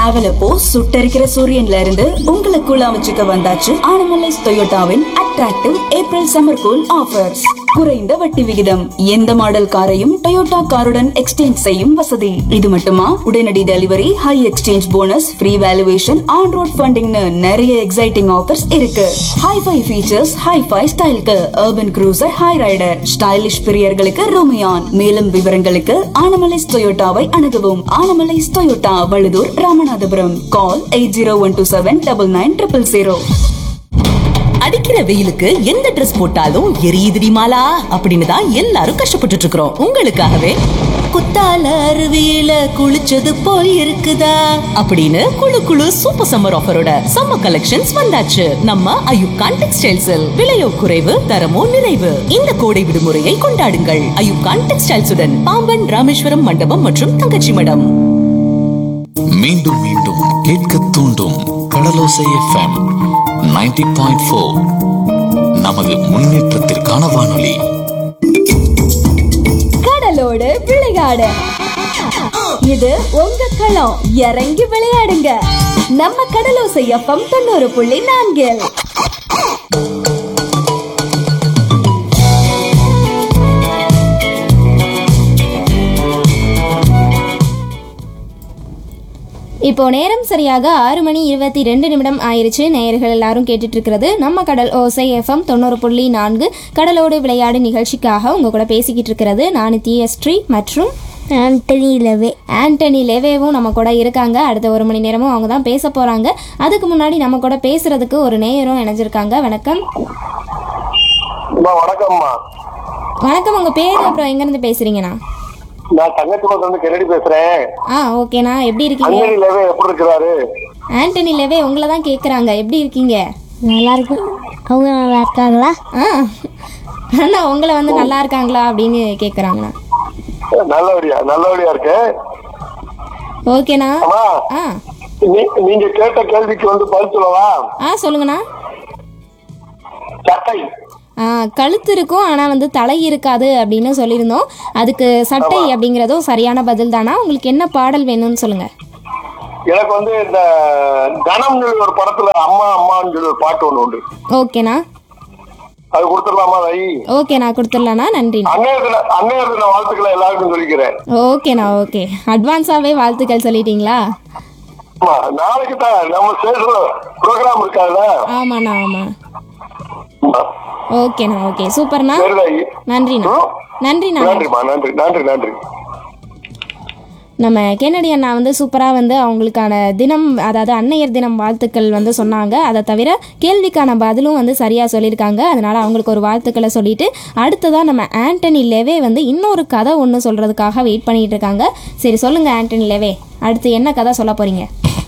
Travel அப்போ சுட்டரிக்கிற சூரியன்ல இருந்து உங்களை கூலா வச்சுக்க வந்தாச்சு ஆனமலைஸ் டொயோட்டாவின் attractive April summer cool offers குறைந்த வட்டி விகிதம் எந்த மாடல் காரையும் டொயோட்டா காருடன் எக்ஸ்சேஞ்ச் செய்யும் வசதி இது மட்டுமா உடனடி delivery high exchange bonus free valuation on road ஃபண்டிங்னு நிறைய எக்ஸைட்டிங் ஆஃபர்ஸ் இருக்கு ஹைஃபை ஃபீச்சர்ஸ் ஹைஃபை ஸ்டைலுக்கு urban cruiser Hyryder stylish பிரியர்களுக்கு ரோமியான் மேலும் விவரங்களுக்கு ஆனமலைஸ் டொயோட்டாவை அணுகவும் Anamallais Toyota Vazhudhur Ramanathapuram call eight zero one two seven double nine triple zero அடிக்கிற வெயிலுக்கு எந்த ட்ரெஸ் போட்டாலும் எரியுதுடி மாலா அப்படின்னு தான் எல்லாரும் கஷ்டப்பட்டுட்டு இருக்கிறோம் உங்களுக்காகவே குத்தால அருவியில குளிச்சது போல் இருக்குதா அப்படின்னு குளு குளு சூப்பர் சம்மர் ஆஃபரோட சம்மர் கலெக்ஷன்ஸ் வந்தாச்சு நம்ம அயுப்கான் டெக்ஸ்டைல்ஸில் விலையோ குறைவு தரமோ நிறைவு இந்த கோடை விடுமுறையை கொண்டாடுங்கள் அயுப்கான் டெக்ஸ்டைல்ஸுடன் பாம்பன் ராமேஸ்வரம் மண்டபம் மற்றும் தங்கச்சி மடம் மீண்டும் மீண்டும் கேட்க தூண்டும் கடலோசை எஃப்எம் 90.4 பாயிண்ட் ஃபோர் நமது முன்னேற்றத்திற்கான வானொலி கடலோடு விளையாடு இது உங்க களம் இறங்கி விளையாடுங்க நம்ம கடலோசை எஃப்எம் தொண்ணூறு புள்ளி நான்கில் இப்போ நேரம் சரியாக ஆறு மணி இருபத்தி ரெண்டு நிமிடம் ஆயிருச்சு நேயர்கள் எல்லாரும் கேட்டுட்டு இருக்கிறது நம்ம கடல் ஓசை எஃப்எம் தொண்ணூறு புள்ளி நான்கு கடலோடு விளையாடு நிகழ்ச்சிக்காக உங்க கூட பேசிக்கிட்டு இருக்கிறது நான் தியஸ்ரீ மற்றும் ஆண்டனி லவே ஆண்டனி லேவேவும் நம்ம கூட இருக்காங்க அடுத்த ஒரு மணி நேரமும் அவங்க தான் பேச போறாங்க அதுக்கு முன்னாடி நம்ம கூட பேசுறதுக்கு ஒரு நேயரும் இணைஞ்சிருக்காங்க வணக்கம் அம்மா வணக்கம்மா வணக்கம் உங்க பேர் அப்புறம் எங்க இருந்து பேசுறீங்கண்ணா நான் தங்கச்சி பக்கம் வந்து கென்னடி பேசுறேன் ஆ ஓகேண்ணா எப்படி இருக்கீங்க அஞ்சலி லேவே எப்படி இருக்கிறாரு ஆண்டனி லேவே உங்களை தான் கேட்குறாங்க எப்படி இருக்கீங்க நல்லா இருக்கு அவங்க நல்லா இருக்காங்களா ஆ அண்ணா உங்களை வந்து நல்லா இருக்காங்களா அப்படின்னு கேட்குறாங்கண்ணா நல்லபடியா நல்லபடியா இருக்கு ஓகேண்ணா அம்மா ஆ நீ- நீங்க கேட்ட கேள்விக்கு வந்து பதில் சொல்லவா ஆ சொல்லுங்கண்ணா சட்டை ஆ கழுத்து இருக்கும் ஆனால் வந்து தலை இருக்காது அப்படின்னு சொல்லியிருந்தோம் அதுக்கு சட்டை அப்படிங்கிறதும் சரியான பதில் தானா உங்களுக்கு என்ன பாடல் வேணும்னு சொல்லுங்க எனக்கு வந்து இந்த கணம் சொல்லி ஒரு படத்துல அம்மா அம்மான்னு சொல்லி ஒரு பாட்டு ஒண்ணு உண்டு ஓகேண்ணா அது கொடுத்துடலாமா தை ஓகேண்ணா கொடுத்துடலாண்ணா நன்றிண்ணா அன்னையர் தின அன்னையர் தின வாழ்த்துக்களை எல்லாருக்கும் சொல்லிக்கிறேன் ஓகேண்ணா ஓகே அட்வான்ஸாகவே வாழ்த்துக்கள் சொல்லிட்டீங்களா ஆமா, நாளைக்கு தான் நம்ம ஸ்டேஷன்ல ப்ரோக்ராம் இருக்காதுல்ல ஆமாண்ணா ஆமாம் ஆமா. ஓகேண்ணா ஓகே சூப்பர்ண்ணா சரி தாயி. நன்றிண்ணா ம்? நன்றிண்ணா நன்றிம்மா நன்றி நன்றி நன்றி நம்ம கென்னடி அண்ணா வந்து சூப்பராக வந்து அவங்களுக்கான தினம் அதாவது அன்னையர் தினம் வாழ்த்துக்கள் வந்து சொன்னாங்க அதை தவிர கேள்விக்கான பதிலும் வந்து சரியாக சொல்லியிருக்காங்க அதனால் அவங்களுக்கு ஒரு வாழ்த்துக்களை சொல்லிட்டு அடுத்ததாக நம்ம ஆண்டனி லெவே வந்து இன்னொரு கதை ஒன்று சொல்கிறதுக்காக வெயிட் பண்ணிட்டு இருக்காங்க சரி சொல்லுங்கள் ஆண்டனி லெவே அடுத்து என்ன கதை சொல்ல போகிறீங்க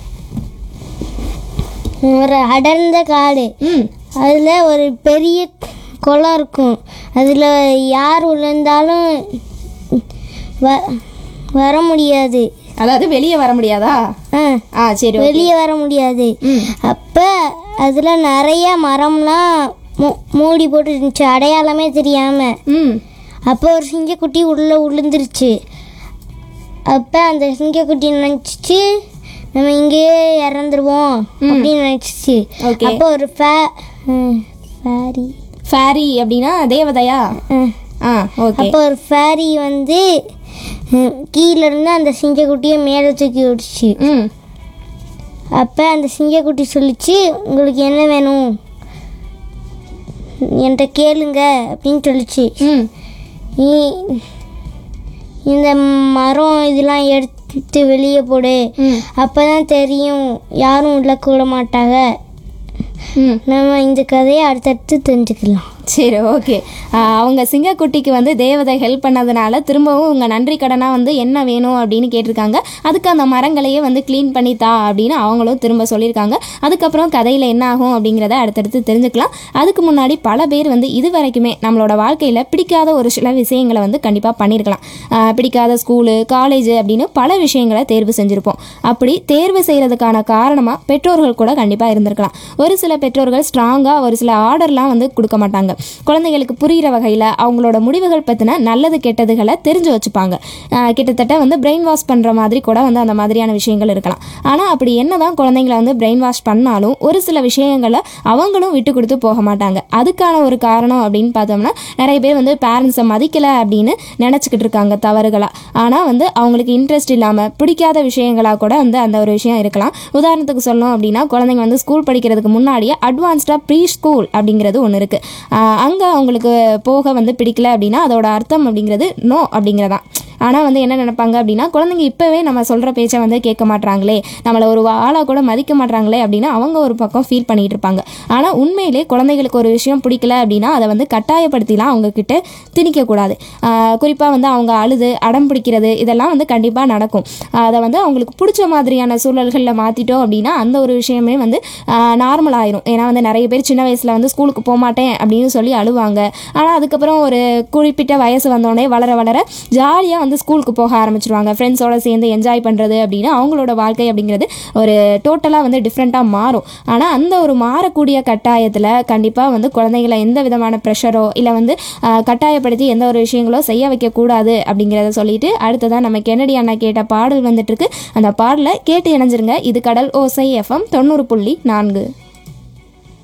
ஒரு அடர்ந்த காடு ம் அதில் ஒரு பெரிய குளம் இருக்கும் அதில் யார் விழுந்தாலும் வ வர முடியாது அதாவது வெளியே வர முடியாதா ஆ ஆ சரி okay. வெளியே வர முடியாது ம். அப்போ அதில் நிறைய மரம்லாம் மூ- மூடி போட்டு இருந்துச்சு அடையாளமே தெரியாமல் ம் அப்போ ஒரு சிங்கக்குட்டி உள்ளே விழுந்துருச்சு அப்போ அந்த சிங்கக்குட்டி நினச்சிச்சு நம்ம இங்கேயே இறந்துருவோம் அப்படின்னு நினச்சிச்சு Okay. அப்போ ஒரு ஃபே ஃபேரி ஃபேரி அப்படின்னா தேவதையா ஆ ஓகே அப்போ ஒரு ஃபேரி வந்து ம், கீழ இருந்து அந்த சிங்கக்குட்டியை மேலே தூக்கி விட்டுச்சு ம் அப்போ அந்த சிங்கக்குட்டி சொல்லிச்சு உங்களுக்கு என்ன வேணும் என்கிட்ட கேளுங்க அப்படின்னு சொல்லிச்சு ம் நீ- இந்த மரம் இதெல்லாம் எடுத்து வெளியே போடு ம். அப்பதான் தெரியும் யாரும் உள்ள கூட மாட்டாங்க ம் நம்ம இந்த கதையை அடுத்தடுத்து தெரிஞ்சுக்கலாம் சரி ஓகே அவங்க சிங்கக்குட்டிக்கு வந்து தேவதை ஹெல்ப் பண்ணதுனால திரும்பவும் உங்கள் நன்றி கடனாக வந்து என்ன வேணும் அப்படின்னு கேட்டிருக்காங்க அதுக்கு அந்த மரங்களையே வந்து க்ளீன் பண்ணி தா அப்படின்னு அவங்களும் திரும்ப சொல்லியிருக்காங்க அதுக்கப்புறம் கதையில் என்ன ஆகும் அப்படிங்கிறத அடுத்தடுத்து தெரிஞ்சுக்கலாம் அதுக்கு முன்னாடி பல பேர் வந்து இது வரைக்குமே நம்மளோட வாழ்க்கையில் பிடிக்காத ஒரு சில விஷயங்களை வந்து கண்டிப்பாக பண்ணியிருக்கலாம் ஆஹ் பிடிக்காத ஸ்கூலு காலேஜ் அப்படின்னு பல விஷயங்களை தேர்வு செஞ்சுருப்போம் அப்படி தேர்வு செய்கிறதுக்கான காரணமாக பெற்றோர்கள் கூட கண்டிப்பாக இருந்திருக்கலாம் ஒரு சில பெற்றோர்கள் ஸ்ட்ராங்காக ஒரு சில ஆர்டர்லாம் வந்து கொடுக்க மாட்டாங்க குழந்தைகளுக்கு புரிகிற வகையில் அவங்களோட முடிவுகள் பற்றின நல்லது கெட்டதுகளை தெரிஞ்சு வச்சுப்பாங்க ஆஹ் கிட்டத்தட்ட வந்து பிரெயின் வாஷ் பண்ணுற மாதிரி கூட வந்து அந்த மாதிரியான விஷயங்கள் இருக்கலாம் ஆனால் அப்படி என்னதான் குழந்தைங்களை வந்து பிரெயின் வாஷ் பண்ணாலும் ஒரு சில விஷயங்களை அவங்களும் விட்டு கொடுத்து போக மாட்டாங்க அதுக்கான ஒரு காரணம் அப்படின்னு பார்த்தோம்னா நிறைய பேர் வந்து பேரண்ட்ஸை மதிக்கலை அப்படின்னு நினச்சிக்கிட்டு இருக்காங்க தவறுகளாக ஆனால் வந்து அவங்களுக்கு இன்ட்ரெஸ்ட் இல்லாமல் பிடிக்காத விஷயங்களாக கூட வந்து அந்த ஒரு விஷயம் இருக்கலாம் உதாரணத்துக்கு சொல்லணும் அப்படின்னா குழந்தைங்க வந்து ஸ்கூல் படிக்கிறதுக்கு முன்னாடியே அட்வான்ஸ்டாக ப்ரீ ஸ்கூல் அப்படிங்கிறது ஒன்று இருக்குது அங்கே அவங்களுக்கு போக வந்து பிடிக்கல அப்படின்னா அதோட அர்த்தம் அப்படிங்கிறது நோ அப்படிங்கிறதான் ஆனால் வந்து என்ன நினைப்பாங்க அப்படின்னா குழந்தைங்க இப்போவே நம்ம சொல்கிற பேச்சை வந்து கேட்க மாட்றாங்களே நம்மளை ஒரு ஆளாக கூட மதிக்க மாட்றாங்களே அப்படின்னு அவங்க ஒரு பக்கம் ஃபீல் பண்ணிட்டு இருப்பாங்க ஆனால் உண்மையிலே குழந்தைகளுக்கு ஒரு விஷயம் பிடிக்கல அப்படின்னா அதை வந்து கட்டாயப்படுத்திலாம் அவங்க கிட்ட திணிக்கக்கூடாது குறிப்பாக வந்து அவங்க அழுது அடம் பிடிக்கிறது இதெல்லாம் வந்து கண்டிப்பாக நடக்கும் அதை வந்து அவங்களுக்கு பிடிச்ச மாதிரியான சூழல்களில் மாற்றிட்டோம் அப்படின்னா அந்த ஒரு விஷயமே வந்து நார்மல் ஆயிரும் ஏன்னா வந்து நிறைய பேர் சின்ன வயசில் வந்து ஸ்கூலுக்கு போக மாட்டேன் அப்படின்னு சொல்லி அழுவாங்க ஆனால் அதுக்கப்புறம் ஒரு குறிப்பிட்ட வயசு வந்தோடனே வளர வளர ஜாலியாக வந்து ஸ்கூலுக்கு போக ஆரம்பிச்சிருவாங்க ஃப்ரெண்ட்ஸோட சேர்ந்து என்ஜாய் பண்ணுறது அப்படின்னு அவங்களோட வாழ்க்கை அப்படிங்கிறது ஒரு டோட்டலாக வந்து டிஃப்ரெண்ட்டாக மாறும் ஆனால் அந்த ஒரு மாறக்கூடிய கட்டாயத்தில் கண்டிப்பாக வந்து குழந்தைகளை எந்த விதமான ப்ரெஷரோ இல்லை வந்து ஆஹ், கட்டாயப்படுத்தி எந்த ஒரு விஷயங்களோ செய்ய வைக்கக்கூடாது அப்படிங்கிறத சொல்லிட்டு அடுத்ததான் நம்ம கென்னடி அண்ணா கேட்ட பாடல் வந்துட்டு இருக்கு அந்த பாடலை கேட்டு இணைஞ்சிருங்க இது கடல் ஓசை எஃப்எம் தொண்ணூறு புள்ளி நான்கு